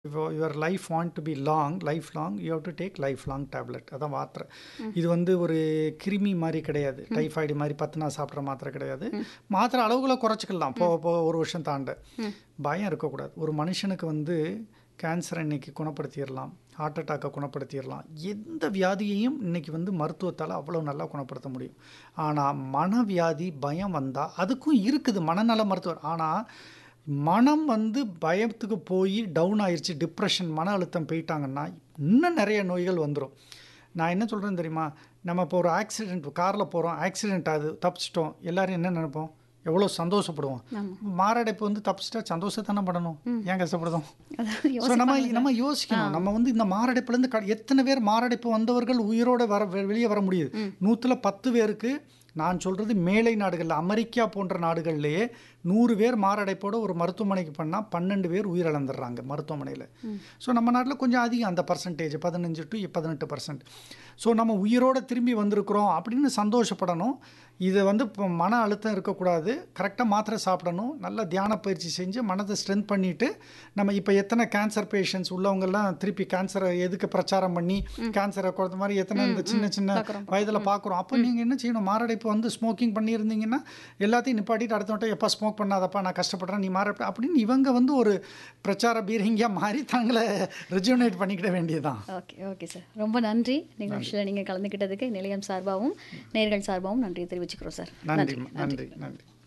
If your life want to be long, lifelong, you have to take lifelong tablet. அதான் மாத்திரை இது வந்து ஒரு கிருமி மாதிரி கிடையாது டைஃபாய்டு மாதிரி பத்து நாள் சாப்பிட்ற மாத்திரை கிடையாது மாத்திரை அளவுகளை குறைச்சிக்கலாம் போக போக ஒரு வருஷம் தாண்ட பயம் இருக்கக்கூடாது ஒரு மனுஷனுக்கு வந்து கேன்சரை இன்னைக்கு குணப்படுத்திடலாம் ஹார்ட் அட்டாக்கை குணப்படுத்திடலாம் எந்த வியாதியையும் இன்னைக்கு வந்து மருத்துவத்தால் அவ்வளோ நல்லா குணப்படுத்த முடியும் ஆனால் மனவியாதி பயம் வந்தால் அதுக்கும் இருக்குது மனநல மருத்துவர் ஆனால் மனம் வந்து பயத்துக்கு போய் டவுன் ஆயிடுச்சு டிப்ரெஷன் மன அழுத்தம் போயிட்டாங்கன்னா இன்னும் நிறைய நோய்கள் வந்துடும் நான் என்ன சொல்கிறேன்னு தெரியுமா நம்ம இப்போ ஒரு ஆக்சிடென்ட் காரில் போகிறோம் ஆக்சிடென்ட் ஆகுது தப்பிச்சிட்டோம் எல்லாரும் என்ன நினைப்போம் எவ்வளோ சந்தோஷப்படுவோம் மாரடைப்பு வந்து தப்பிச்சிட்டா சந்தோஷத்தானே படணும் ஏன் கஷ்டப்படுதோம் அதான் ஸோ நம்ம நம்ம யோசிக்கணும் நம்ம வந்து இந்த மாரடைப்புலேருந்து க எத்தனை பேர் மாரடைப்பு வந்தவர்கள் உயிரோட வர வெ- வெளியே வர முடியுது நூற்றுல பத்து பேருக்கு நான் சொல்கிறது மேலை நாடுகளில் அமெரிக்கா போன்ற நாடுகள்லேயே நூறு பேர் மாரடைப்போட ஒரு மருத்துவமனைக்கு பண்ணால் பன்னெண்டு பேர் உயிரிழந்துடுறாங்க மருத்துவமனையில் ஸோ நம்ம நாட்டில் கொஞ்சம் அதிகம் அந்த பர்சன்டேஜ் பதினஞ்சு டு பதினெட்டு பர்சன்ட் ஸோ நம்ம உயிரோட திரும்பி வந்திருக்கிறோம் அப்படின்னு சந்தோஷப்படணும் இதை வந்து இப்போ மன அழுத்தம் இருக்கக்கூடாது கரெக்டாக மாத்திரை சாப்பிடணும் நல்ல தியான பயிற்சி செஞ்சு மனதை ஸ்ட்ரென்த் பண்ணிட்டு நம்ம இப்போ எத்தனை கேன்சர் பேஷண்ட்ஸ் உள்ளவங்கெல்லாம் திருப்பி கேன்சரை எதுக்கு பிரச்சாரம் பண்ணி கேன்சரை கொடுத்த மாதிரி எத்தனை இந்த சின்ன சின்ன வயதில் பார்க்குறோம் அப்போ நீங்கள் என்ன செய்யணும் மாரடைப்பு வந்து ஸ்மோக்கிங் பண்ணியிருந்தீங்கன்னா எல்லாத்தையும் நிப்பாட்டிட்டு அடுத்த வட்டம் எப்போ ஸ்மோக் பண்ணாதப்பா நான் கஷ்டப்படுறேன் நீ மாரடைப்பு அப்படின்னு இவங்க வந்து ஒரு பிரச்சார பீரங்கியாக மாறி தங்களை ரெஜுனேட் பண்ணிக்கிட வேண்டியதுதான் ஓகே ஓகே சார் ரொம்ப நன்றி நிகழ்ச்சியில் நீங்கள் கலந்துக்கிட்டதுக்கு நிலையம் சார்பாகவும் நேர்கள் சார்பாகவும் நன்றி தெரிவிச்சுக்கிறோம் சார் நன்றி நன்றி நன்றி